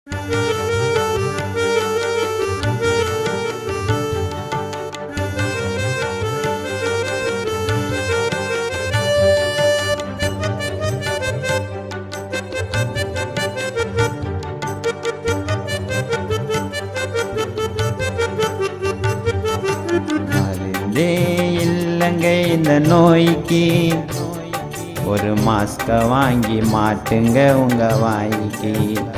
மருந்தே இல்லைங்க இந்த நோய்க்கு ஒரு மாஸ்க வாங்கி மாட்டுங்க உங்க வாய்க்கு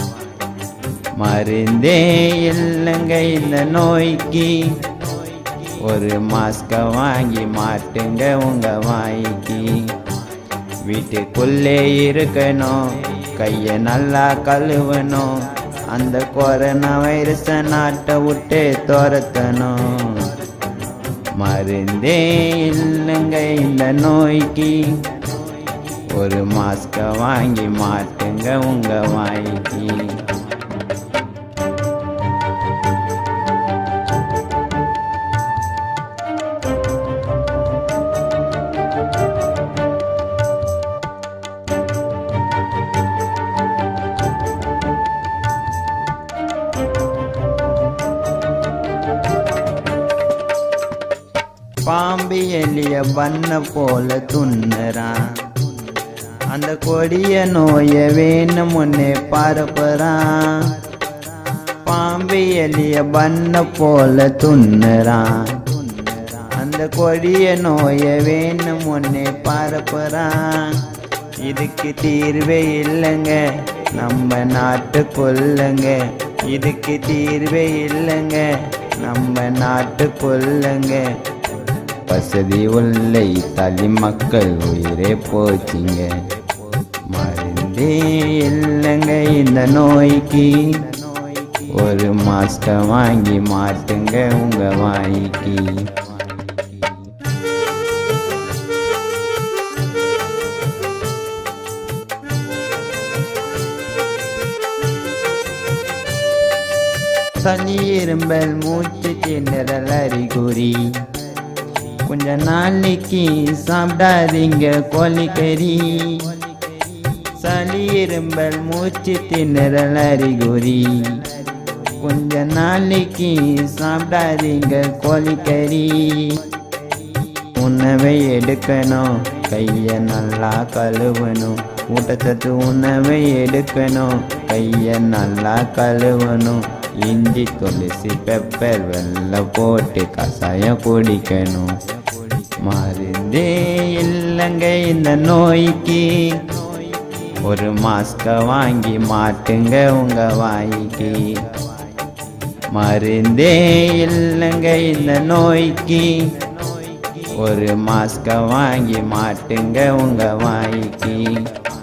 மருந்தே இல்லைங்க இந்த நோய்க்கு ஒரு மாஸ்க வாங்கி மாட்டுங்க உங்க வாய்க்கு வீட்டுக்குள்ளே இருக்கணும் கையை நல்லா கழுவணும் அந்த கொரோனா வைரஸை நாட்டை விட்டு துரத்தணும் மருந்தே இல்லைங்க இந்த நோய்க்கு ஒரு மாஸ்க வாங்கி மாட்டுங்க உங்க வாய்க்கு பாம்பு எலிய பண்ண போல துண்ணுறான் அந்த கொடிய நோய வேணும் முன்னே பரப்புறான் பாம்பு எலிய பண்ண போல துண்ணுறான் அந்த கொடிய நோய வேணும் முன்னே பரப்புறான் இதுக்கு தீர்வே இல்லைங்க நம்ம நாட்டுக்குள்ளங்க இதுக்கு தீர்வே இல்லைங்க நம்ம நாட்டுக்குள்ளங்க வசதி உள்ள இத்தாலி மக்கள் உயிரே போச்சுங்க மருந்தே இல்லைங்க இந்த நோய்க்கு ஒரு மாஸ்க வாங்கி மாட்டுங்க உங்க வாய்க்கு சளி இரும்பல் மூச்சு திணறல் அறிகுறி கொஞ்ச நாளைக்கு சாப்பிடாதீங்க கோழிக்கறி சளி இரும்பல் மூச்சு திணறல் அறிகுறி கொஞ்ச நாளைக்கு சாப்பிடாதீங்க கோழிக்கறி உணவை எடுக்கணும் கையை நல்லா கழுவணும் ஊட்டச்சத்து உணவை எடுக்கணும் கையை நல்லா கழுவணும் இஞ்சி துளசி பெப்பர் வெள்ளம் போட்டு கஷாயம் குடிக்கணும் மருந்தே இல்லைங்க இந்த நோய்க்கு ஒரு மாஸ்க வாங்கி மாட்டுங்க உங்க வாய்க்கு மருந்தே இல்லைங்க இந்த நோய்க்கு ஒரு மாஸ்க வாங்கி மாட்டுங்க உங்க வாய்க்கு